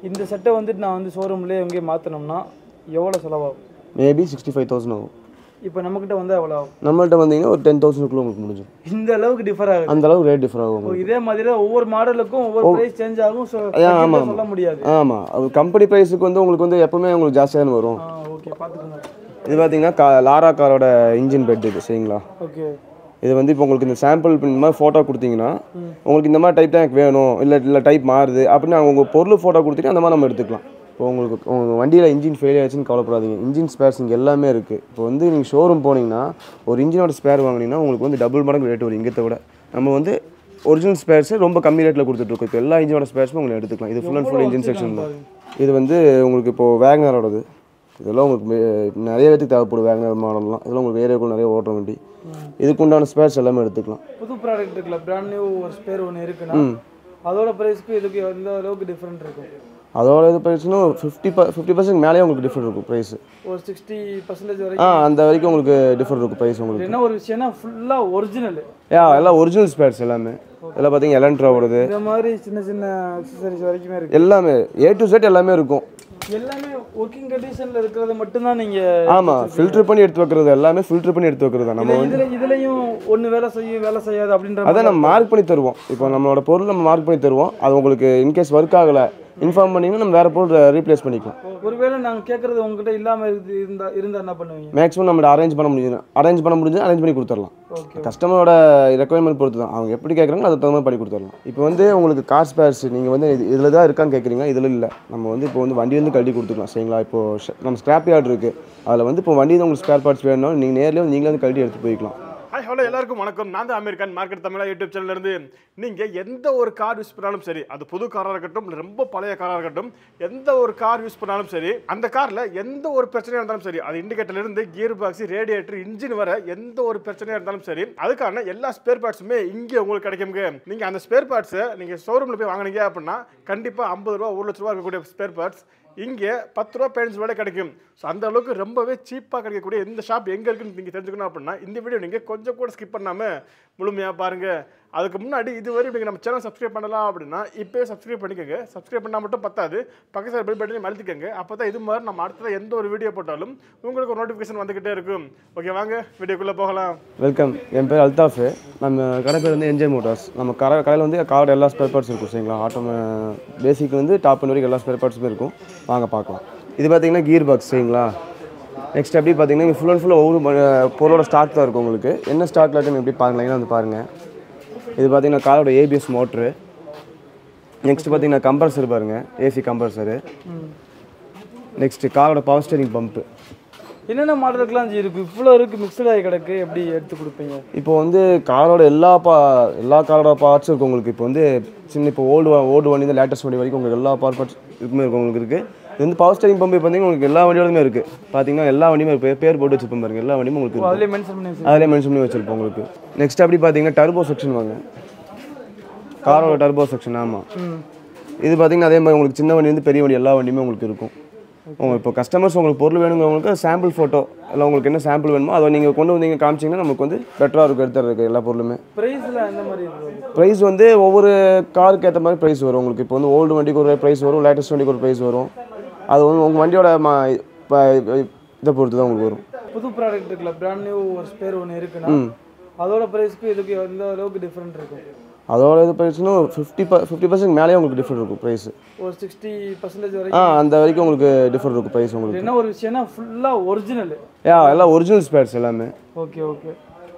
இந்த செட்டை வந்துட்டு நான் வந்து ஷோரூம்லேயே எங்கேயும் மாற்றினோம்னா எவ்வளோ செலவாகும் மேபி சிக்ஸ்டி ஃபைவ் தௌசண்ட் ஆகும் இப்போ நம்மக்கிட்ட வந்து எவ்வளோ ஆகும் நம்மள்ட்ட வந்தீங்கன்னா ஒரு டென் தௌசண்ட்குள்ளே உங்களுக்கு முடிஞ்சிடும் இந்த அளவுக்கு டிஃபர் ஆகுது அந்த அளவுக்கு ரேட் டிஃபர் ஆகும் இப்போ இதே மாதிரி தான் ஒவ்வொரு மாடலுக்கும் ஒவ்வொரு ப்ரைஸ் சேஞ்ச் ஆகும் ஸோ ஆமாம். சொல்ல முடியாது ஆமாம் அது கம்பெனி ப்ரைஸுக்கு வந்து உங்களுக்கு வந்து எப்பவுமே உங்களுக்கு ஜாஸ்தியாக தான் வரும் ஆ ஓகே பார்த்துக்கோங்க இது பார்த்தீங்கன்னா கா லாரா காரோட இன்ஜின் பெட் இது சரிங்களா ஓகே இது வந்து இப்போ உங்களுக்கு இந்த சாம்பிள் இந்த மாதிரி ஃபோட்டோ கொடுத்தீங்கன்னா உங்களுக்கு இந்த மாதிரி டைப் தான் எனக்கு வேணும் இல்லை இல்லை டைப் மாறுது அப்படின்னு அவங்க உங்கள் பொருள் ஃபோட்டோ கொடுத்தீங்கன்னா அந்த மாதிரி நம்ம எடுத்துக்கலாம் இப்போ உங்களுக்கு உங்கள் வண்டியில் இன்ஜின் ஃபெயில் ஆச்சுன்னு கவலைப்படாதீங்க இன்ஜின் ஸ்பேர்ஸ் இங்கே எல்லாமே இருக்குது இப்போ வந்து நீங்கள் ஷோரூம் போனீங்கன்னா ஒரு இன்ஜினோட ஸ்பேர் வாங்கினீங்கன்னா உங்களுக்கு வந்து டபுள் மடங்கு ரேட் வரும் இங்கத்தை விட நம்ம வந்து ஒரிஜினல் ஸ்பேர்ஸு ரொம்ப கம்மி ரேட்டில் கொடுத்துட்ருக்கோம் இப்போ எல்லா இன்ஜினோட ஸ்பேர்ஸும் உங்களுக்கு எடுத்துக்கலாம் இது full and full engine section தான் இது வந்து உங்களுக்கு இப்போது வேகனரோடது இதெல்லாம் உங்களுக்கு மே- நிறைய பேத்துக்கு தேவைப்படும் வேகனர் மாடல்லாம் இதெல்லாம் உங்களுக்கு ஏரியாக்குள்ள நிறைய ஓட்டுற வண்டி இதுக்கு உண்டான ஸ்பேர்ஸ் எல்லாமே எடுத்துக்கலாம் புது ப்ராடக்ட் இருக்குல்ல பிராண்ட் நியூ ஒரு ஸ்பேர் ஒன்று இருக்குன்னா அதோட ப்ரைஸ்க்கு இதுக்கு எந்த அளவுக்கு டிஃப்ரெண்ட் இருக்கும் அதோட இது ப்ரைஸ்னு ஃபிஃப்டி ப ஃபிஃப்டி பர்சன்ட் மேலேயே உங்களுக்கு டிஃபரெண்ட் இருக்கும் ப்ரைஸ் ஒரு சிக்ஸ்டி பர்சன்டேஜ் ஆ வரைக்கும் அந்த வரைக்கும் உங்களுக்கு டிஃபரெண்ட் இருக்கும் ப்ரைஸ் உங்களுக்கு என்ன ஒரு விஷயம்னா ஃபுல்லாக ஒரிஜினல் யா எல்லாம் ஒரிஜினல் ஸ்பேர்ஸ் எல்லாமே இதெல்லாம் பார்த்தீங்கன்னா எலன்ட்ராவோடது இந்த மாதிரி சின்ன சின்ன அக்சசரிஸ் வரைக்குமே இருக்கு எல்லாமே ஏ டு செட் எல்லாமே இருக்கும் எல்லாமே ஒர்க்கிங் கண்டிஷனில் இருக்கிறது மட்டும்தான் நீங்கள் ஆமாம் ஃபில்டர் பண்ணி எடுத்து வைக்கிறது எல்லாமே ஃபில்டர் பண்ணி எடுத்து வைக்கிறது தான் நம்ம வந்து இதுல இதுலயும் ஒண்ணு வேலை செய்யும் வேலை செய்யாது அப்படின்ற அதை நம்ம மார்க் பண்ணி தருவோம் இப்போ நம்மளோட பொருள் நம்ம மார்க் பண்ணி தருவோம் அது உங்களுக்கு இன்கேஸ் ஒர்க் ஆகலை இன்ஃபார்ம் பண்ணிங்கன்னா நம்ம வேறு பொருள் ரீப்ளேஸ் பண்ணிக்கலாம் ஒருவேளை நாங்க கேட்கறது உங்ககிட்ட இல்லாம இருந்து இருந்தா இருந்தா என்ன பண்ணுவீங்க மேக்ஸிமம் நம்ம அரேஞ்ச் பண்ண முடியும் அரேஞ்ச் பண்ண முடிஞ்சு அரேஞ்ச் பண்ணி கொடுத்துடலாம் ஓகே கஸ்டமரோட ரெக்குவயர்மெண்ட் பொறுத்து தான் அவங்க எப்படி கேட்குறாங்களோ அதுக்கு தகுந்த மாதிரி பண்ணி கொடுத்துடலாம் இப்போ வந்து உங்களுக்கு கார் ஸ்பேர்ஸ் நீங்கள் வந்து இது இதில் தான் இருக்கான்னு கேட்குறீங்க இதில் இல்லை நம்ம வந்து இப்போ வந்து வண்டி வந்து கழட்டி கொடுத்துக்கலாம் சரிங்களா இப்போ ஷ- நம்ம ஸ்கிராப் யார்டு இருக்குது அதில் வந்து இப்போ வண்டி வந்து உங்களுக்கு ஸ்பேர் பார்ட்ஸ் வேணும் நீங்கள் நேர்லேயே வந்து நீங்களே வந்து கழட்டி எடுத்து போய்க்கலாம் ஹாய் ஹலோ எல்லாருக்கும் வணக்கம் நான் தான் அமெரிக்கன் மார்க்கெட் தமிழா யூடியூப் சேனல்ல இருந்து நீங்கள் எந்த ஒரு கார் யூஸ் பண்ணாலும் சரி அது புது காராக இருக்கட்டும் இல்ல ரொம்ப பழைய காராக இருக்கட்டும் எந்த ஒரு கார் யூஸ் பண்ணாலும் சரி அந்த காரில் எந்த ஒரு பிரச்சனையாக இருந்தாலும் சரி அது இண்டிகேட்டர்ல இருந்து கியர் பாக்ஸ் ரேடியேட்டர் இன்ஜின் வர எந்த ஒரு பிரச்சனையாக இருந்தாலும் சரி அதுக்கான எல்லா ஸ்பேர் பார்ட்ஸுமே இங்கே உங்களுக்கு கிடைக்குங்க நீங்கள் அந்த ஸ்பேர் பார்ட்ஸை நீங்கள் ஷோரூமில் போய் வாங்குனீங்க அப்படின்னா கண்டிப்பாக ஐம்பது ரூபா ஒரு லட்ச ரூபா இருக்கக்கூடிய ஸ்பேர் பார்ட்ஸ் இங்கே பத்து ரூபா பதினஞ்சு ரூபாய் கிடைக்கும் ஸோ அந்த அளவுக்கு ரொம்பவே சீப்பாக கிடைக்கக்கூடிய இந்த ஷாப் எங்கே இருக்குன்னு நீங்கள் தெரிஞ்சுக்கணும் அப்படின்னா இந்த வீடியோ நீங்கள் கொஞ்சம் கூட ஸ்கிப் பண்ணாமல் முழுமையாக பாருங்கள் அதுக்கு முன்னாடி இதுவரை நீங்கள் நம்ம சேனல் சப்ஸ்கிரைப் பண்ணலாம் அப்படின்னா இப்போயே சப்ஸ்கிரைப் பண்ணிக்கோங்க சப்ஸ்கிரைப் பண்ணால் மட்டும் பத்தாது பக்கத்தில் பெல் பட்டனையும் அழுத்திக்கோங்க அப்போ தான் இது மாதிரி நம்ம அடுத்தது எந்த ஒரு வீடியோ போட்டாலும் உங்களுக்கு ஒரு நோட்டிஃபிகேஷன் வந்துக்கிட்டே இருக்கும் ஓகே வாங்க வீடியோக்குள்ளே போகலாம் வெல்கம் என் பேர் அல்தாஃபு நம்ம கடை பேர் வந்து என்ஜே மோட்டார்ஸ் நம்ம கடை கடையில் வந்து காரோட எல்லா ஸ்பேர் பார்ட்ஸ் இருக்கும் சரிங்களா ஆட்டோ பேசிக் வந்து டாப் வரைக்கும் எல்லா ஸ்பேர் பார்ட்ஸுமே இருக்கும் வாங்க பார்க்கலாம் இது பார்த்தீங்கன்னா கீர் பாக்ஸ் சரிங்களா நெக்ஸ்ட் எப்படி பார்த்தீங்கன்னா இங்கே ஃபுல் அண்ட் ஃபுல் ஒவ்வொரு ம- பொருளோட ஸ்டாக் தான் இருக்கும் உங்களுக்கு என்ன ஸ்டாக்ல இருக்குன்னு எப்படி பாருங்களா வந்து பாருங்கள் இது பார்த்தீங்கன்னா காரோட ஏபிஎஸ் மோட்ரு நெக்ஸ்ட் பார்த்தீங்கன்னா கம்ப்ரஸர் பாருங்கள் ஏசி கம்ப்ரஸரு நெக்ஸ்ட் காரோட பவர் ஸ்டேரிங் பம்ப்பு என்னென்ன மாடலுக்குலாம் இருக்கு இவ்வளோ இருக்கு மிக்சட் ஆகி கிடக்கு எப்படி எடுத்து கொடுப்பீங்க இப்போ வந்து காரோட எல்லா பா எல்லா காரோட பார்ட்ஸும் இருக்கும் உங்களுக்கு இப்போ வந்து சின்ன இப்போ ஓல்டு ஓல்டு வண்டி இந்த லேட்டஸ்ட் வண்டி வரைக்கும் உங்களுக்கு எல்லா பார்ட் பார்ட்ஸ் இருக்குமே இருக்கும் உங்களுக்கு இருக்குது இது வந்து பவர் ஸ்டேரிங் பம்பு பார்த்தீங்கன்னா உங்களுக்கு எல்லா வண்டியோடமே இருக்குது பார்த்தீங்கன்னா எல்லா வண்டியுமே இருக்கு. பேர் போட்டு வச்சுருப்போம் பாருங்க எல்லா வண்டியும் உங்களுக்கு இருக்கும் அதுலேயே மென்ஷன் பண்ணி வச்சிருக்கீங்க. அதிலே மென்ஷன் பண்ணி வச்சுருப்போம் உங்களுக்கு நெக்ஸ்ட் அப்படி பார்த்தீங்கன்னா டர்போ செக்ஷன் வாங்க காரோட டர்போ செக்ஷன் ஆமாம் ம் இது பார்த்தீங்கன்னா அதே மாதிரி உங்களுக்கு சின்ன வண்டிலேருந்து பெரிய வண்டி எல்லா வண்டியுமே உங்களுக்கு இருக்கும் உங்களுக்கு இப்போ கஸ்டமர்ஸ் உங்களுக்கு பொருள் வேணுங்கிறவங்களுக்கு சாம்பிள் ஃபோட்டோ இல்லை உங்களுக்கு என்ன சாம்பிள் வேணுமோ அதை நீங்கள் கொண்டு வந்தீங்க காமிச்சிங்கன்னா நமக்கு வந்து பெட்டராக இருக்கும் எடுத்துறதுக்கு எல்லா பொருளுமே ப்ரைஸில் எந்த மாதிரி இருக்கு ப்ரைஸ் வந்து ஒவ்வொரு காருக்கு ஏற்ற மாதிரி ப்ரைஸ் வரும் உங்களுக்கு இப்போ வந்து ஓல்டு வண்டிக்கு ஒரு ப்ரைஸ் வரும் லேட்டஸ்ட் வண்டிக்கு ஒரு ப்ரைஸ் வரும் அது வந்து உங்கள் வண்டியோட மா இப்போ இதை பொறுத்து தான் உங்களுக்கு வரும் புது ப்ராடக்ட் இருக்குல்ல பிராண்ட் நியூ ஒரு ஸ்பேர் ஒன்று இருக்குன்னா அதோட ப்ரைஸ்க்கு இதுக்கு எந்த அளவுக்கு டிஃப்ரெண்ட் இருக்கும் அதோட இது ப்ரைஸ்னு ஃபிஃப்டி ப ஃபிஃப்டி பர்சன்ட் மேலேயே உங்களுக்கு டிஃபரெண்ட் இருக்கும் ப்ரைஸ் ஒரு சிக்ஸ்டி பர்சன்டேஜ் ஆ வரைக்கும் அந்த வரைக்கும் உங்களுக்கு டிஃபரெண்ட் இருக்கும் ப்ரைஸ் உங்களுக்கு என்ன ஒரு விஷயம்னா ஃபுல்லாக ஒரிஜினல் யா எல்லாம் ஒரிஜினல் ஸ்பேர்ஸ் எல்லாமே ஓகே ஓகே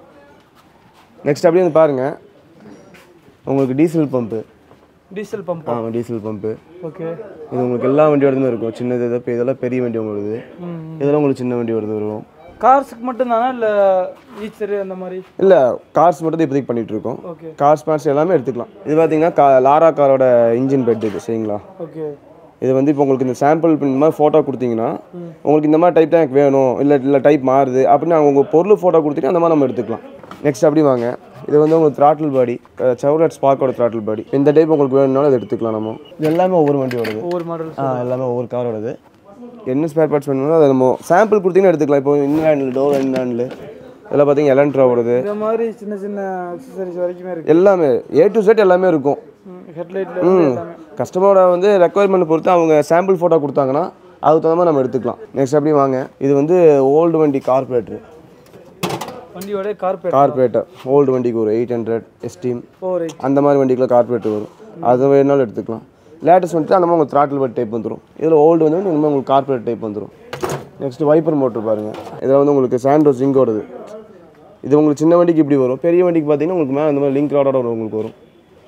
நெக்ஸ்ட் அப்படியே வந்து பாருங்கள் உங்களுக்கு டீசல் பம்பு டீசல் பம்ப் ஆ டீசல் பம்பு ஓகே இது உங்களுக்கு எல்லா வண்டியோடதுமே இருக்கும் சின்னது இது இப்போ இதெல்லாம் பெரிய வண்டி உங்களுக்கு ம் இதெல்லாம் உங்களுக்கு சின்ன வண்டியோடது வரும் கார்ஸுக்கு மட்டும் தானா இல்லை ஈச்சரு அந்த மாதிரி இல்லை கார்ஸ் மட்டும் தான் இப்போதைக்கு பண்ணிட்டு இருக்கோம் ஓகே கார் ஸ்பேர்ஸ் எல்லாமே எடுத்துக்கலாம் இது பார்த்தீங்கன்னா கா லாரா காரோட இன்ஜின் பெட் இது சரிங்களா ஓகே இது வந்து இப்போ உங்களுக்கு இந்த சாம்பிள் இந்த மாதிரி ஃபோட்டோ கொடுத்தீங்கன்னா உங்களுக்கு இந்த மாதிரி டைப் தான் எனக்கு வேணும் இல்லை இல்லை டைப் மாறுது அப்படின்னு அவங்க உங்கள் பொருள் ஃபோட்டோ கொடுத்துட்டு அந்த மாதிரி நம்ம எடுத்துக்கலாம் நெக்ஸ்ட் அப்படி வாங்க இது வந்து உங்களுக்கு த்ராட்டில் பாடி செவரட் ஸ்பாக்கோட த்ராட்டில் பாடி இந்த டைப் உங்களுக்கு வேணும்னாலும் அதை எடுத்துக்கலாம் நம்ம இது எல்லாமே ஒவ்வொரு வண்டியோடது ஒவ்வொரு மாடல் ஆ எல்லாமே ஒவ்வொரு காரோடது என்ன ஸ்பேர் பார்ட்ஸ் வேணுமோ அதை நம்ம சாம்பிள் கொடுத்தீங்கன்னா எடுத்துக்கலாம் இப்போ இன்லேண்டில் டோர் இன்லேண்டில் இதெல்லாம் பார்த்தீங்கன்னா எலன்ட்ராவோடது இந்த மாதிரி சின்ன சின்ன அக்சசரிஸ் வரைக்குமே இருக்கு எல்லாமே ஏ டு செட் எல்லாமே இருக்கும் ஹெட்லைட்டில் எல்லாமே கஸ்டமரோட வந்து ரெக்குவயர்மெண்ட் பொறுத்து அவங்க சாம்பிள் ஃபோட்டோ கொடுத்தாங்கன்னா அதுக்கு தகுந்த மாதிரி நம்ம எடுத்துக்கலாம் நெக்ஸ்ட் அப்படி வாங்க இது வந்து ஓல்டு வண்டி கார்பரேட்டர் வண்டியோட கார்பெட் கார்பரேட்டர் ஓல்டு வண்டிக்கு ஒரு eight hundred Esteem four eight அந்த மாதிரி வண்டிக்குள்ள கார்பரேட்டர் வரும் அது வேணாலும் எடுத்துக்கலாம் லேட்டஸ்ட் வந்துட்டு அந்த மாதிரி உங்களுக்கு த்ராட்டில் பட் டைப் வந்துடும் இதில் ஓல்டு வந்து இந்த மாதிரி உங்களுக்கு கார்பரேட் டைப் வந்துடும் நெக்ஸ்ட் வைப்பர் மோட்டர் பாருங்கள் இதில் வந்து உங்களுக்கு சாண்டோ ஜிங்கோடது இது உங்களுக்கு சின்ன வண்டிக்கு இப்படி வரும் பெரிய வண்டிக்கு பார்த்தீங்கன்னா உங்களுக்கு மேலே இந்த மாதிரி லிங்க் ராடோட வரும் உங்களுக்கு வரும்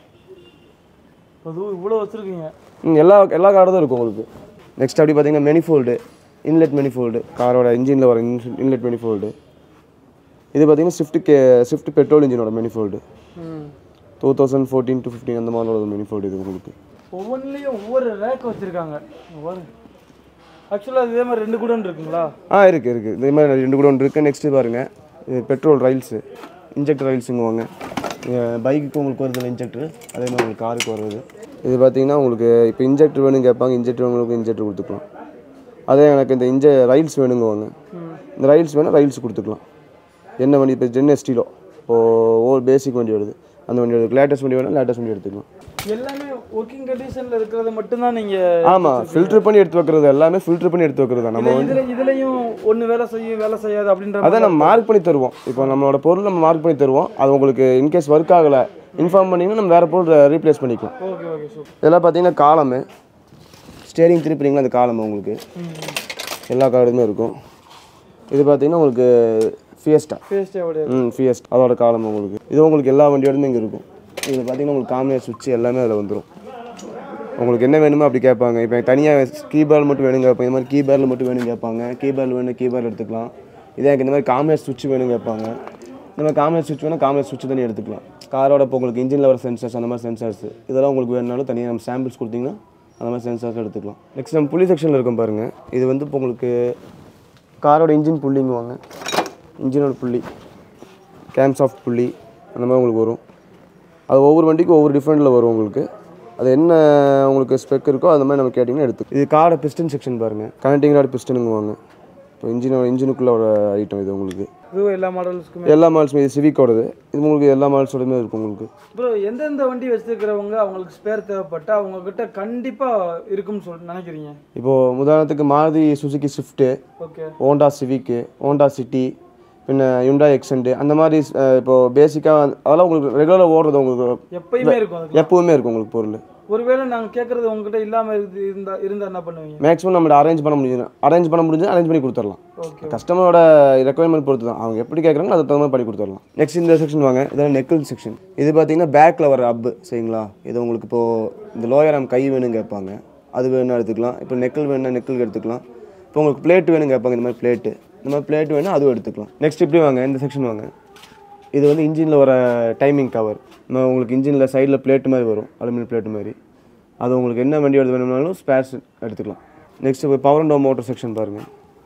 அதுவும் இவ்வளோ வச்சுருக்கீங்க ம், எல்லா எல்லா கார்டும் இருக்கும் உங்களுக்கு நெக்ஸ்ட் அப்படி பார்த்தீங்கன்னா மெனிஃபோல்டு இன்லெட் மெனிஃபோல்டு காரோட இன்ஜினில் வர இன்லெட் மெனிஃபோல்டு இது பார்த்தீங்கன்னா ஸ்விஃப்ட் கே ஸ்விஃப்ட் பெட்ரோல் இன்ஜினோட மெனிஃபோல்டு ம் two thousand fourteen to fifteen அந்த மாதிரியோட மெனிஃபோல்டு இது உங்களுக்கு ஒவ்வொன்றிலையும் ஒவ்வொரு ரேக் வச்சுருக்காங்க ஆக்சுவலாக இதே மாதிரி ரெண்டு குடன் இருக்குங்களா ஆ இருக்குது இருக்குது இதே மாதிரி ரெண்டு கூட ஒன்று இருக்குது நெக்ஸ்ட்டு பாருங்கள் இது பெட்ரோல் ரைல்ஸு இன்ஜெக்டர் ரைல்ஸுங்குவாங்க பைக்குக்கு உங்களுக்கு வருது இன்ஜெக்டர் அதே மாதிரி உங்களுக்கு காருக்கு வருது இது பார்த்தீங்கன்னா உங்களுக்கு இப்போ இன்ஜெக்டர் வேணும் கேட்பாங்க இன்ஜெக்டர் வேணுங்களுக்கு இன்ஜெக்டர் கொடுத்துக்கலாம் அதே எனக்கு இந்த இன்ஜ ரைல்ஸ் வேணுங்குவாங்க இந்த ரைல்ஸ் வேணும் ரைல்ஸ் கொடுத்துக்கலாம் என்ன வண்டி இப்போ ஜென் எஸ்டிலோ இப்போ ஓல் பேசிக் வண்டி வருது அந்த வண்டி எடுத்து லேட்டஸ்ட் வண்டி வேணும் லேட்டஸ்ட் வண்டி எடுத்துக்கலாம் எல்லாமே ஒர்க்கிங் கண்டிஷனில் இருக்கிறத மட்டும்தான் நீங்கள் ஆமாம் ஃபில்டர் பண்ணி எடுத்து வைக்கிறது எல்லாமே ஃபில்டர் பண்ணி எடுத்து வைக்கிறது தான் நம்ம இதில் இதுலேயும் ஒன்று வேலை செய்யும் வேலை செய்யாது அப்படின்ற அதை நம்ம மார்க் பண்ணி தருவோம் இப்போ நம்மளோட பொருள் நம்ம மார்க் பண்ணி தருவோம் அது உங்களுக்கு இன்கேஸ் ஒர்க் ஆகலை இன்ஃபார்ம் பண்ணிங்கன்னா நம்ம வேறு பொருள் ரீப்ளேஸ் பண்ணிக்கலாம் ஓகே ஓகே சூப்பர் இதெல்லாம் பார்த்தீங்கன்னா காலமு ஸ்டேரிங் திருப்பிங்களா அந்த காலம் உங்களுக்கு எல்லா கார்டுமே இருக்கும் இது பார்த்தீங்கன்னா உங்களுக்கு ஃபியஸ்டா ஃபேஸ்டே உடைய ம் ஃபியஸ்ட் அதோட காலம் உங்களுக்கு இது உங்களுக்கு எல்லா வண்டியோடுமே இங்கே இருக்கும் இதில் பார்த்தீங்கன்னா உங்களுக்கு காமியா சுவிட்ச் எல்லாமே அதில் வந்துடும் உங்களுக்கு என்ன வேணுமோ அப்படி கேட்பாங்க இப்போ தனியாக கீபேர்டு மட்டும் வேணும் கேட்பாங்க இந்த மாதிரி கீபேர்டில் மட்டும் வேணும் கேட்பாங்க கீபேர்டு வேணும் கீபேர்டு எடுத்துக்கலாம் இதே எனக்கு இந்த மாதிரி காமியா சுவிட்ச் வேணும் கேட்பாங்க இந்த மாதிரி காமியா சுவிட்ச் வேணும் காமியா சுவிட்ச் தனியாக எடுத்துக்கலாம் காரோட இப்போ உங்களுக்கு இன்ஜினில் வர சென்சர்ஸ் அந்த மாதிரி சென்சார்ஸ் இதெல்லாம் உங்களுக்கு வேணுனாலும் தனியாக நம்ம சாம்பிள்ஸ் கொடுத்தீங்கன்னா அந்த மாதிரி சென்சார்ஸ் எடுத்துக்கலாம் நெக்ஸ்ட் நம்ம புள்ளி செக்ஷனில் இருக்கும் பாருங்கள் இது வந்து இப்போ உங்களுக்கு காரோட இன்ஜின் புள்ளிங்குவாங்க இன்ஜினோட புள்ளி கேம்ஸ் ஆஃப் புள்ளி அந்த மாதிரி உங்களுக்கு வரும் அது ஒவ்வொரு வண்டிக்கும் ஒவ்வொரு டிஃப்ரெண்ட்டில் வரும் உங்களுக்கு அது என்ன உங்களுக்கு ஸ்பெக் இருக்கோ அந்த மாதிரி நம்ம கேட்டிங்கன்னா எடுத்து இது காரோட பிஸ்டன் செக்ஷன் பாருங்கள் கனெக்டிங் ராட் பிஸ்டனுங்குவாங்க இப்போ இன்ஜினோட இன்ஜினுக்குள்ள ஒரு ஐட்டம் இது உங்களுக்கு இதுவும் எல்லா மாடல்ஸ்க்குமே எல்லா மாடல்ஸுமே இது சிவிக்கோடது இது உங்களுக்கு எல்லா மாடல்ஸோடமே இருக்கும் உங்களுக்கு ப்ரோ எந்தெந்த வண்டி வச்சிருக்கிறவங்க அவங்களுக்கு ஸ்பேர் தேவைப்பட்டா அவங்க கிட்ட கண்டிப்பாக இருக்கும்னு சொல் நினைக்கிறீங்க இப்போது உதாரணத்துக்கு Maruti Suzuki Swift okay Honda Civic Honda City பின்ன யுண்டா எக்ஸெண்டு அந்த மாதிரி அஹ், இப்போ பேசிக்காக அதெல்லாம் உங்களுக்கு ரெகுலராக ஓடுறது உங்களுக்கு எப்பயுமே இருக்கும் அதுக்கு எப்போவுமே இருக்கும் உங்களுக்கு பொருள் ஒருவேளை நாங்கள் கேட்குறது உங்ககிட்ட இல்லாமல் இருந்து இருந்தா இருந்தால் என்ன பண்ணுவீங்க மேக்ஸிமம் நம்ம அரேஞ்ச் பண்ண முடியும் அரேஞ்ச் பண்ண முடிஞ்சு அரேஞ்ச் பண்ணி கொடுத்துடலாம் ஓகே கஸ்டமரோட ரெக்குவயர்மெண்ட் பொறுத்து தான் அவங்க எப்படி கேட்குறாங்களோ அதுக்கு தகுந்த மாதிரி பண்ணி கொடுத்துடலாம் நெக்ஸ்ட் இந்த செக்ஷன் வாங்க இதெல்லாம் நெக்கிள் செக்ஷன் இது பார்த்தீங்கன்னா பேக்கில் வர அப்பு சரிங்களா இது உங்களுக்கு இப்போது இந்த லோயர் ஆம் கை வேணும் கேட்பாங்க அது வேணும் எடுத்துக்கலாம் இப்போ நெக்கிள் வேணும்னா நெக்கிள் எடுத்துக்கலாம் இப்போ உங்களுக்கு பிளேட் வேணும் கேட்பாங்க இந்த மாதிரி பிளேட்டு இந்த மாதிரி பிளேட் வேணும் அதுவும் எடுத்துக்கலாம் நெக்ஸ்ட் இப்படி வாங்க இந்த செக்ஷன் வாங்க இது வந்து இன்ஜினில் வர டைமிங் கவர் நான் உங்களுக்கு இன்ஜினில் சைடில் பிளேட் மாதிரி வரும் அலுமினியம் பிளேட் மாதிரி அது உங்களுக்கு என்ன வண்டி எடுத்து வேணும்னாலும் ஸ்பேர்ஸ் எடுத்துக்கலாம் நெக்ஸ்ட் இப்போ பவர் அண்ட் மோட்டர் செக்ஷன் பாருங்கள்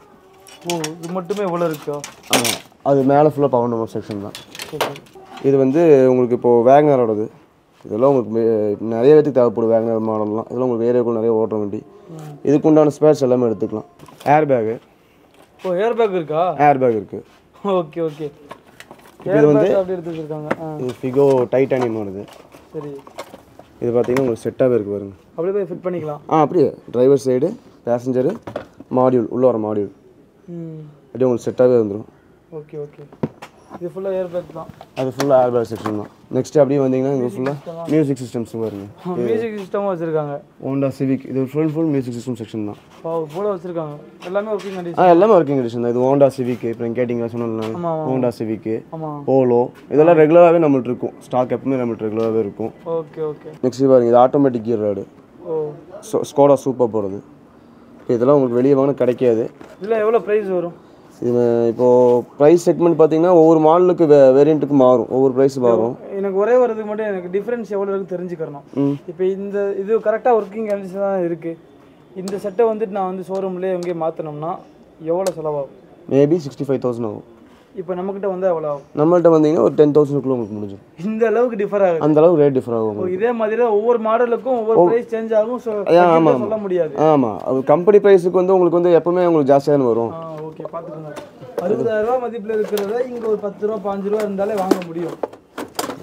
ஓ இது மட்டுமே இவ்வளோ இருக்கா ஆமாம் அது மேலே ஃபுல்லாக பவர் நம்பர் செக்ஷன் தான் சூப்பர் இது வந்து உங்களுக்கு இப்போது வேகனரோடது இதெல்லாம் உங்களுக்கு மே- நிறைய பேத்துக்கு தேவைப்படும் வேகனர் மாடல்லாம் இதெல்லாம் உங்களுக்கு ஏரியாவுக்குள்ள நிறைய ஓட்டுற வண்டி இதுக்கு உண்டான ஸ்பேர்ஸ் எல்லாமே எடுத்துக்கலாம் ஏர் பேகு ஓ ஏர் பேக் இருக்கா ஏர் பேக் இருக்குது ஓகே ஓகே ஏர் பேக் அப்படி எடுத்து வச்சிருக்காங்க ஆ இது ஃபிகோ டைட்டானியம் வருது சரி இது பார்த்தீங்கன்னா உங்களுக்கு செட்டாகவே இருக்குது பாருங்க அப்படியே போய் ஃபிட் பண்ணிக்கலாம் ஆ அப்படியே டிரைவர் சைடு பேசஞ்சரு மாடியூல் உள்ள வர மாடியூல் ம் அப்படியே உங்களுக்கு செட்டாகவே வந்துடும் ஓகே ஓகே இது ஃபுல்லாக ஏர் பேக் தான் அது ஃபுல்லாக ஏர் பேக் செக்ஷன் தான் நெக்ஸ்ட் அப்படியே வந்தீங்கன்னா இங்கே ஃபுல்லாக மியூசிக் சிஸ்டம்ஸ் பாருங்க மியூசிக் சிஸ்டமும் வச்சுருக்காங்க ஹோண்டா சிவிக் இது full full music system section தான் போல வச்சுருக்காங்க எல்லாமே ஒர்க்கிங் கண்டிஷன் ஆ எல்லாமே ஒர்க்கிங் கண்டிஷன் தான் இது ஹோண்டா சிவிக் இப்போ நீங்கள் கேட்டிங்களா சொன்னேன் ஆமா, ஆமா. ஹோண்டா சிவிக்கு ஆமாம் போலோ இதெல்லாம் ரெகுலராகவே நம்மள்ட்ட இருக்கும் ஸ்டாக் எப்பவுமே நம்மள்ட்ட ரெகுலராகவே இருக்கும் ஓகே ஓகே நெக்ஸ்ட் பாருங்க இது automatic gear rod oh Skoda Superb போகிறது இப்போ இதெல்லாம் உங்களுக்கு வெளியே வாங்கினா கிடைக்காது இதில் எவ்வளோ ப்ரைஸ் வரும் இது இப்போது ப்ரைஸ் செக்மெண்ட் பார்த்தீங்கன்னா ஒவ்வொரு மாடலுக்கு வே வேரியண்ட்டுக்கு மாறும் ஒவ்வொரு ப்ரைஸ் மாறும் எனக்கு ஒரே வரதுக்கு மட்டும் எனக்கு டிஃப்ரென்ஸ் எவ்வளோ இருக்குன்னு தெரிஞ்சுக்கிறணும் ம். இப்போ இந்த இது கரெக்டாக ஒர்க்கிங் கண்டிஷன் தான் இருக்குது இந்த செட்டை வந்துட்டு நான் வந்து ஷோரூம்லேயே எங்கேயும் மாற்றினோம்னா எவ்வளோ செலவாகும் மேபி சிக்ஸ்டி ஃபைவ் தௌசண்ட் ஆகும் இப்போ நம்மக்கிட்ட வந்து எவ்வளோ ஆகும் நம்மள்ட்ட வந்தீங்கன்னா ஒரு டென் தௌசண்ட்குள்ளே உங்களுக்கு முடிஞ்சிடும் இந்த அளவுக்கு டிஃபர் ஆகுது அந்த அளவுக்கு ரேட் டிஃபர் ஆகும் இப்போ உங்களுக்கு இதே மாதிரி தான் ஒவ்வொரு மாடலுக்கும் ஒவ்வொரு ப்ரைஸ் சேஞ்ச் ஆகும் ஸோ ஆமா, சொல்ல முடியாது ஆமாம் அது கம்பெனி ப்ரைஸுக்கு வந்து உங்களுக்கு வந்து எப்பவுமே உங்களுக்கு ஜாஸ்தியாக வரும் ஆ ஓகே பார்த்துக்கோங்க அறுபதாயிரம் ரூபா மதிப்பில் இருக்கிறத இங்கே ஒரு பத்து ரூபா பாஞ்சு ரூபா இருந்தாலே வாங்க முடியும்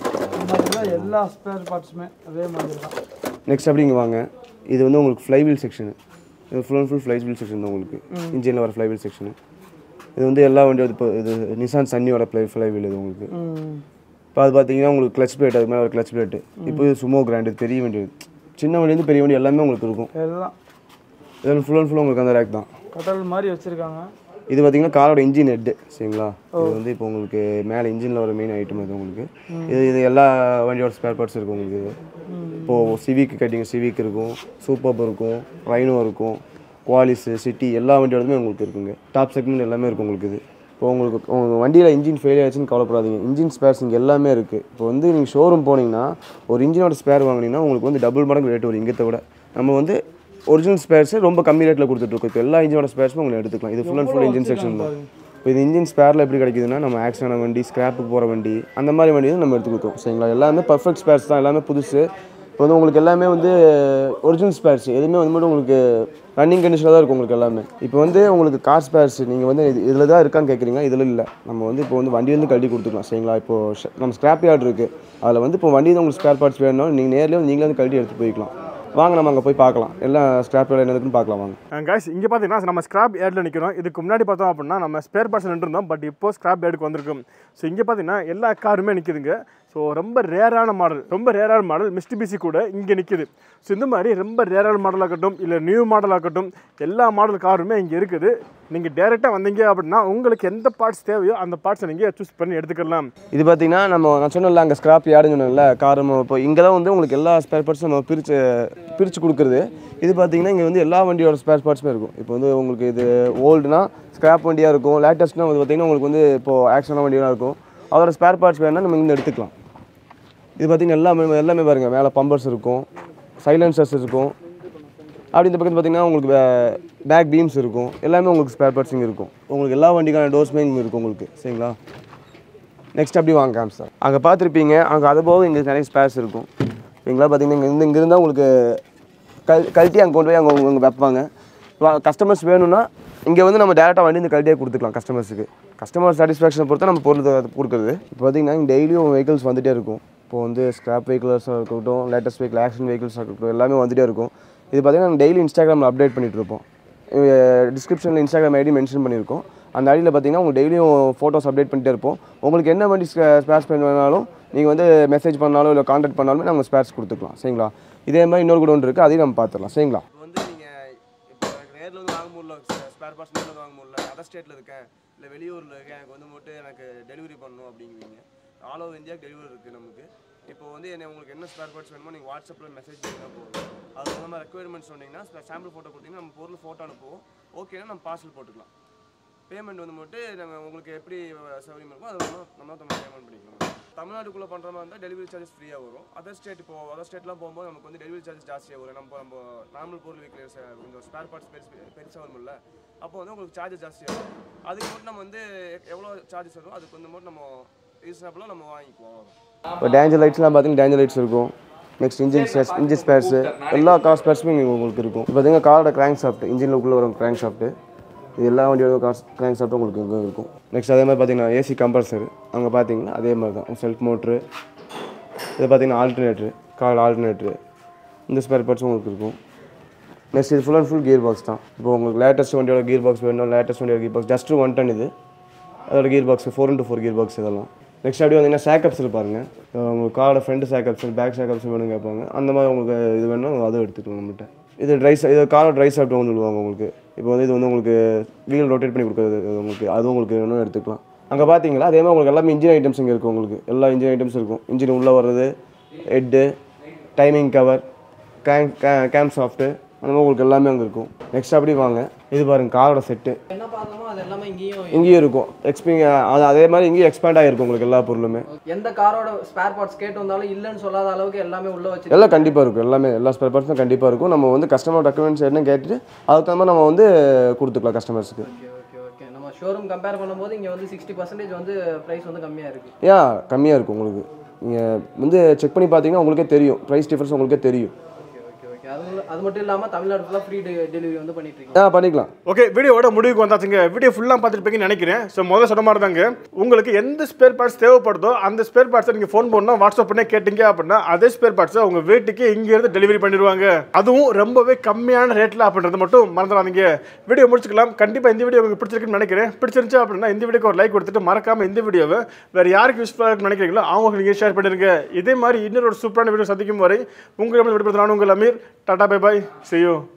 மாதிரி தான் எல்லா ஸ்பேர் பார்ட்ஸுமே அதே மாதிரி தான் நெக்ஸ்ட் அப்படி இங்கே வாங்க இது வந்து உங்களுக்கு ஃப்ளைவீல் செக்ஷனு இது full and full flywheel section தான் உங்களுக்கு இன்ஜினில் வர ஃப்ளைவீல் செக்ஷனு இது வந்து எல்லா வண்டியும் இப்போ இது நிசான் சன்னியோட ஃப்ளை ஃப்ளைவீல் இது உங்களுக்கு ம் இப்போ அது பார்த்தீங்கன்னா உங்களுக்கு கிளச் பிளேட் அது மாதிரி ஒரு கிளச் பிளேட்டு இப்போ இது சுமோ கிராண்ட் இது பெரிய வண்டி இது. சின்ன வண்டிலேருந்து பெரிய வண்டி எல்லாமே உங்களுக்கு இருக்கும் எல்லாம் இதில் ஃபுல் அண்ட் ஃபுல் உங்களுக்கு அந்த ரேக் தான் கட்டல் மாதிரி வச்சுருக்காங்க இது பார்த்தீங்கன்னா காரோட இன்ஜின் ஹெட்டு சரிங்களா இது வந்து இப்போ உங்களுக்கு மேலே இன்ஜினில் ஒரு மெயின் ஐட்டம் இது உங்களுக்கு இது இது எல்லா வண்டியோட ஸ்பேர் பார்ட்ஸ் இருக்கும் உங்களுக்கு இது இப்போது சிவிக் கட்டிங்க சிவிக் இருக்கும் சூப்பர் இருக்கும் ரைனோ இருக்கும் குவாலிஸு சிட்டி எல்லா வண்டியோடதுமே உங்களுக்கு இருக்குங்க டாப் செக்மெண்ட் எல்லாமே இருக்கும் உங்களுக்கு இது இப்போ உங்களுக்கு உங்கள் வண்டியில் இன்ஜின் ஃபெயிலியர் ஆச்சுன்னு கவலைப்படாதீங்க இன்ஜின் ஸ்பேர்ஸ் இங்கே எல்லாமே இருக்குது இப்போ வந்து நீங்கள் ஷோரூம் போனீங்கன்னா ஒரு இன்ஜினோட ஸ்பேர் வாங்குனீங்கன்னா உங்களுக்கு வந்து டபுள் மடங்கு ரேட் வரும் இங்கத்தை விட நம்ம வந்து ஒரிஜினல் ஸ்பேர்ஸு ரொம்ப கம்மி ரேட்டில் கொடுத்துட்ருக்கோம் இப்போ எல்லா இன்ஜினோட ஸ்பேர்ஸும் உங்களுக்கு எடுத்துக்கலாம் இது full and full engine section தான் இப்போ இது இன்ஜின் ஸ்பேரில் எப்படி கிடைக்குதுன்னா நம்ம ஆக்சிடென்ட் ஆன வண்டி ஸ்கிராப்புக்கு போகிற வண்டி அந்த மாதிரி வண்டி தான் நம்ம எடுத்து கொடுக்குறோம் சரிங்களா எல்லாமே பர்ஃபெக்ட் ஸ்பேர்ஸ் தான் எல்லாமே புதுசு இப்போ வந்து உங்களுக்கு எல்லாமே வந்து ஒரிஜினல் ஸ்பேர்ஸ் எதுவுமே வந்து மட்டும் உங்களுக்கு ரன்னிங் கண்டிஷனில் தான் இருக்கும் உங்களுக்கு எல்லாமே இப்போ வந்து உங்களுக்கு கார் ஸ்பேர்ஸ் நீங்கள் வந்து இது இதில் தான் இருக்கான்னு கேட்குறீங்க இதில் இல்லை நம்ம வந்து இப்போ வந்து வண்டி வந்து கழட்டி கொடுத்துக்கலாம் சரிங்களா இப்போ ஷ- நம்ம ஸ்கிராப் யார்டு இருக்குது அதில் வந்து இப்போ வண்டி வந்து உங்களுக்கு ஸ்பேர் பார்ட்ஸ் வேணும்னா நீங்கள் நேர்லேயே வந்து நீங்களே வந்து கழட்டி எடுத்து போய்க்கலாம் வாங்க நம்ம அங்கே போய் பார்க்கலாம் எல்லாம் ஸ்கிராப் யார்டு என்ன இருக்குன்னு பார்க்கலாம் வாங்க கைஸ் இங்கே பார்த்தீங்கன்னா நம்ம ஸ்கிராப் ஏர்டில் நிற்கிறோம் இதுக்கு முன்னாடி பார்த்தோம் அப்படின்னா நம்ம ஸ்பேர் பார்ட்ஸ் நின்றுருந்தோம் பட் இப்போ ஸ்கிராப் ஏர்டுக்கு வந்திருக்கும் ஸோ இங்கே பார்த்தீங்கன்னா எல்லா காருமே நிற்குதுங்க ஸோ ரொம்ப ரேரான மாடல் ரொம்ப ரேரான மாடல் மிஸ்டிபிசி கூட இங்கே நிற்குது ஸோ இந்த மாதிரி ரொம்ப ரேரான மாடலாகட்டும் இல்லை நியூ மாடலாகட்டும் எல்லா மாடல் காருமே இங்கே இருக்குது நீங்கள் டேரெக்டாக வந்தீங்க அப்படின்னா உங்களுக்கு எந்த பார்ட்ஸ் தேவையோ அந்த பார்ட்ஸை நீங்கள் சூஸ் பண்ணி எடுத்துக்கலாம் இது பார்த்தீங்கன்னா நம்ம நான் சொன்னல அங்கே ஸ்கிராப் யார்டுன்னு சொன்னேன்ல கார் நம்ம இப்போ இங்கே தான் வந்து உங்களுக்கு எல்லா ஸ்பேர் பார்ட்ஸும் நம்ம பிரித்து பிரித்து கொடுக்குறது இது பார்த்தீங்கன்னா இங்கே வந்து எல்லா வண்டியோட ஸ்பேர் பார்ட்ஸுமே இருக்கும் இப்போ வந்து உங்களுக்கு இது ஓல்டுனா ஸ்கிராப் வண்டியாக இருக்கும் லேட்டஸ்ட்னா வந்து பார்த்தீங்கன்னா உங்களுக்கு வந்து இப்போது ஆக்ஷனாக வண்டியாக இருக்கும் அதோட ஸ்பேர் பார்ட்ஸ் வேணும்னா நம்ம இங்கே எடுத்துக்கலாம் இது பார்த்தீங்கன்னா எல்லாமே எல்லாமே பாருங்கள் மேலே பம்பர்ஸ் இருக்கும் சைலன்சர்ஸ் இருக்கும் அப்படி இந்த பக்கத்து பார்த்தீங்கன்னா உங்களுக்கு பேக் பீம்ஸ் இருக்கும் எல்லாமே உங்களுக்கு ஸ்பேர் பார்ட்ஸ் இங்கே இருக்கும் உங்களுக்கு எல்லா வண்டிக்கான டோர்ஸ்மே இங்கே இருக்கும் உங்களுக்கு சரிங்களா நெக்ஸ்ட் அப்படி வாங்க காம் சார் அங்கே பார்த்துருப்பீங்க அங்கே அது போக இங்கே நிறைய ஸ்பேர்ஸ் இருக்கும் இங்கெல்லாம் பார்த்தீங்கன்னா இங்கே இருந்து இங்கே இருந்தால் உங்களுக்கு கல் கழட்டி அங்கே கொண்டு போய் அங்கே அங்கே வைப்பாங்க கஸ்டமர்ஸ் வேணும்னா இங்கே வந்து நம்ம டேரெக்டாக வண்டி இந்த கழட்டியாக கொடுத்துக்கலாம் கஸ்டமர்ஸுக்கு கஸ்டமர் சாட்டிஸ்ஃபேக்ஷனை பொறுத்து நம்ம பொருள் த- கொடுக்குறது இப்போ பார்த்தீங்கன்னா இங்கே டெய்லியும் வெஹிக்கிள்ஸ் வந்துகிட்டே இருக்கும் இப்போ வந்து ஸ்கிராப் வெஹிக்கிள்ஸாக இருக்கட்டும் லேட்டஸ்ட் வெஹிக்கிள் ஆக்ஷன் வெஹிக்கிள்ஸாக இருக்கட்டும் எல்லாமே வந்துகிட்டே இருக்கும் இது பார்த்தீங்கன்னா நம்ம டெய்லி இன்ஸ்டாகிராமில் அப்டேட் பண்ணிட்டு இருப்போம் டிஸ்கிரிப்ஷனில் இன்ஸ்டாகிராம் ஐடி மென்ஷன் பண்ணியிருக்கோம் அந்த ஐடியில் பார்த்தீங்கன்னா உங்களுக்கு டெய்லியும் ஃபோட்டோஸ் அப்டேட் பண்ணிட்டே இருப்போம் உங்களுக்கு என்ன வண்டி ஸ்பேர்ஸ் வேணாலும் நீங்கள் வந்து மெசேஜ் பண்ணாலும் இல்லை காண்டாக்ட் பண்ணாலுமே நம்ம ஸ்பேர்ஸ் கொடுத்துக்கலாம் சரிங்களா இதே மாதிரி இன்னொரு கூட ஒன்று இருக்குது அதையும் நம்ம பார்த்துடலாம் சரிங்களா இப்போ வந்து நீங்கள் இப்போ நேரில் வந்து வாங்க முடியல ஸ்பேர் பார்ட்ஸ் நேரில் வந்து வாங்க முடியல அதர் ஸ்டேட்டில் இருக்கேன் இல்லை வெளியூரில் இருக்கேன் எனக்கு வந்து மட்டும் எனக்கு டெலிவரி பண்ணணும் அப்படிங்குவீங்க ஆல் ஓவர் இந்தியா டெலிவரி இருக்குது நமக்கு இப்போ வந்து என்ன உங்களுக்கு என்ன ஸ்பேர் பார்ட்ஸ் வேணுமோ நீங்கள் வாட்ஸ்அப்பில் மெசேஜ் பண்ணிங்கன்னா போதும் அது நம்ம ரெக்குயர்மெண்ட் சொன்னீங்கன்னா சாம்பிள் ஃபோட்டோ கொடுத்தீங்கன்னா நம்ம பொருள் ஃபோட்டோ அனுப்புவோம் ஓகேனா நம்ம பார்சல் போட்டுக்கலாம் பேமெண்ட் வந்து மட்டும் நம்ம உங்களுக்கு எப்படி சௌகரியம் இருக்கோ அது நம்ம நம்ம நம்ம பேமெண்ட் பண்ணிக்கலாம் தமிழ்நாட்டுக்குள்ளே பண்ணுற மாதிரி இருந்தால் டெலிவரி சார்ஜஸ் ஃப்ரீயாக வரும் அதர் ஸ்டேட் இப்போ அதர் ஸ்டேட்லாம் போகும்போது நமக்கு வந்து டெலிவரி சார்ஜஸ் ஜாஸ்தியாக வரும் நம்ம நம்ம நார்மல் பொருள் விற்கிற கொஞ்சம் ஸ்பேர் பார்ட்ஸ் பெருசு பெருசாக வரும்ல அப்போ வந்து உங்களுக்கு சார்ஜஸ் ஜாஸ்தியாக வரும் அதுக்கு மட்டும் நம்ம வந்து எவ்வளோ சார்ஜஸ் வரும் அதுக்கு வந்து மட்டும் நம்ம ரீசனபிளாக நம்ம வாங்கிக்குவோம் இப்போ டேஞ்சர் லைட்ஸ்லாம் பார்த்தீங்கன்னா டேஞ்சர் லைட்ஸ் இருக்கும் next engine spares engine spares எல்லா கார் ஸ்பேர்ஸுமே இங்கே உங்களுக்கு இருக்கும் இப்போ பார்த்தீங்கன்னா காரோட கிராங்க் ஷாஃப்ட் இன்ஜினில் உள்ளே வரும் கிராங்க் ஷாஃப்ட்டு இது எல்லா வண்டியோட கார் கிராங்க் ஷாஃப்ட்டும் உங்களுக்கு இங்கே இருக்கும் நெக்ஸ்ட் அதே மாதிரி பார்த்தீங்கன்னா ஏசி கம்ப்ரஸர் அங்கே பார்த்தீங்கன்னா அதே மாதிரி தான் செல்ஃப் மோட்ரு இது பார்த்தீங்கன்னா ஆல்டர்னேட்ரு கார் ஆல்டர்னேட்ரு இந்த ஸ்பேர் பார்ட்ஸும் உங்களுக்கு இருக்கும் நெக்ஸ்ட் இது full and full gear box தான் இப்போ உங்களுக்கு லேட்டஸ்ட் வண்டியோட கியர் பாக்ஸ் வேணும் லேட்டஸ்ட் வண்டியோட gear box just one ton இது அதோட gear box four into four gear box இதெல்லாம் நெக்ஸ்ட் அப்படியே வந்தீங்கன்னா சேக்கப்ஸ் பாருங்க அஹ் உங்களுக்கு காரோட ஃப்ரண்ட் சேக்கப்ஸ் பேக் சேக்கப்ஸ் வேணும் கேட்பாங்க அந்த மாதிரி உங்களுக்கு இது வேணும் அதுவும் எடுத்துக்கலாம் நம்மகிட்ட இது ட்ரை இது காரோட ட்ரை சாப்பிட்டு ஒன்று சொல்லுவாங்க உங்களுக்கு இப்போ வந்து இது வந்து உங்களுக்கு வீல் ரொட்டேட் பண்ணி கொடுக்குறது இது உங்களுக்கு அதுவும் உங்களுக்கு வேணும் எடுத்துக்கலாம் அங்கே பார்த்தீங்களா அதே மாதிரி உங்களுக்கு எல்லாமே இன்ஜின் ஐட்டம்ஸ் இங்கே இருக்கும் உங்களுக்கு எல்லா இன்ஜின் ஐட்டம்ஸ் இருக்கும் இன்ஜின் உள்ளே வர்றது head timing cover cam cam shaft அந்த மாதிரி உங்களுக்கு எல்லாமே அங்கே இருக்கும் நெக்ஸ்ட் அப்படி வாங்க இது பாருங்க காரோட செட்டு என்ன பார்த்தோமோ அது எல்லாமே இங்கேயும் இங்கேயும் இருக்கும் எக்ஸ்பி அது அதே மாதிரி இங்கேயும் எக்ஸ்பேண்ட் ஆகிருக்கும் உங்களுக்கு எல்லா பொருளுமே எந்த காரோட ஸ்பேர் பார்ட்ஸ் கேட்டு வந்தாலும் இல்லைன்னு சொல்லாத அளவுக்கு எல்லாமே உள்ள வச்சு எல்லாம் கண்டிப்பாக இருக்கும் எல்லாமே எல்லா ஸ்பேர் பார்ட்ஸும் கண்டிப்பாக இருக்கும் நம்ம வந்து கஸ்டமர் டாக்குமெண்ட்ஸ் என்ன கேட்டுட்டு அதுக்கு தகுந்த மாதிரி நம்ம வந்து கொடுத்துக்கலாம் கஸ்டமர்ஸுக்கு ஓகே ஓகே ஓகே நம்ம ஷோரூம் கம்பேர் பண்ணும்போது இங்கே வந்து சிக்ஸ்டி பர்சன்டேஜ் வந்து ப்ரைஸ் வந்து கம்மியாக இருக்குது ஏன் கம்மியாக இருக்கும் உங்களுக்கு நீங்கள் வந்து செக் பண்ணி பார்த்தீங்கன்னா உங்களுக்கே தெரியும் ப்ரைஸ் டிஃபரன்ஸ் உங்களுக்கே தெரியும் ஓகே ஓகே ஓகே அது மட்டும் அது மட்டும் இல்லாமல் தமிழ்நாடு ஃபுல்லாக ஃப்ரீ டெலிவரி வந்து பண்ணிட்டு இருக்கீங்க ஆ பண்ணிக்கலாம் ஓகே வீடியோவோட முடிவுக்கு வந்தாச்சுங்க வீடியோ ஃபுல்லாக பார்த்துருப்பீங்கன்னு நினைக்கிறேன் ஸோ முதல்ல சொன்ன மாதிரி தாங்க உங்களுக்கு எந்த ஸ்பேர் பார்ட்ஸ் தேவைப்படுதோ அந்த ஸ்பேர் பார்ட்ஸை நீங்கள் ஃபோன் பண்ணால் வாட்ஸ்அப் பண்ணி கேட்டீங்க அப்படின்னா அதே ஸ்பேர் பார்ட்ஸை உங்கள் வீட்டுக்கு இங்கேருந்து டெலிவரி பண்ணிடுவாங்க அதுவும் ரொம்பவே கம்மியான ரேட்டில் அப்படின்றது மட்டும் மறந்துடாதீங்க வீடியோ முடிச்சுக்கலாம் கண்டிப்பாக இந்த வீடியோ உங்களுக்கு பிடிச்சிருக்குன்னு நினைக்கிறேன் பிடிச்சிருந்துச்சு அப்படின்னா இந்த வீடியோக்கு ஒரு லைக் கொடுத்துட்டு மறக்காம இந்த வீடியோவை வேறு யாருக்கு யூஸ்ஃபுல்லாக இருக்குன்னு நினைக்கிறீங்களோ அவங்களுக்கு நீங்கள் ஷேர் பண்ணிருங்க இதே மாதிரி இன்னொரு ஒரு சூப்பரான வீடியோ சந்திக்கும் வரை உங்களை விடுபடுத்த நான் உங்கள் Aamir tata bye bye see you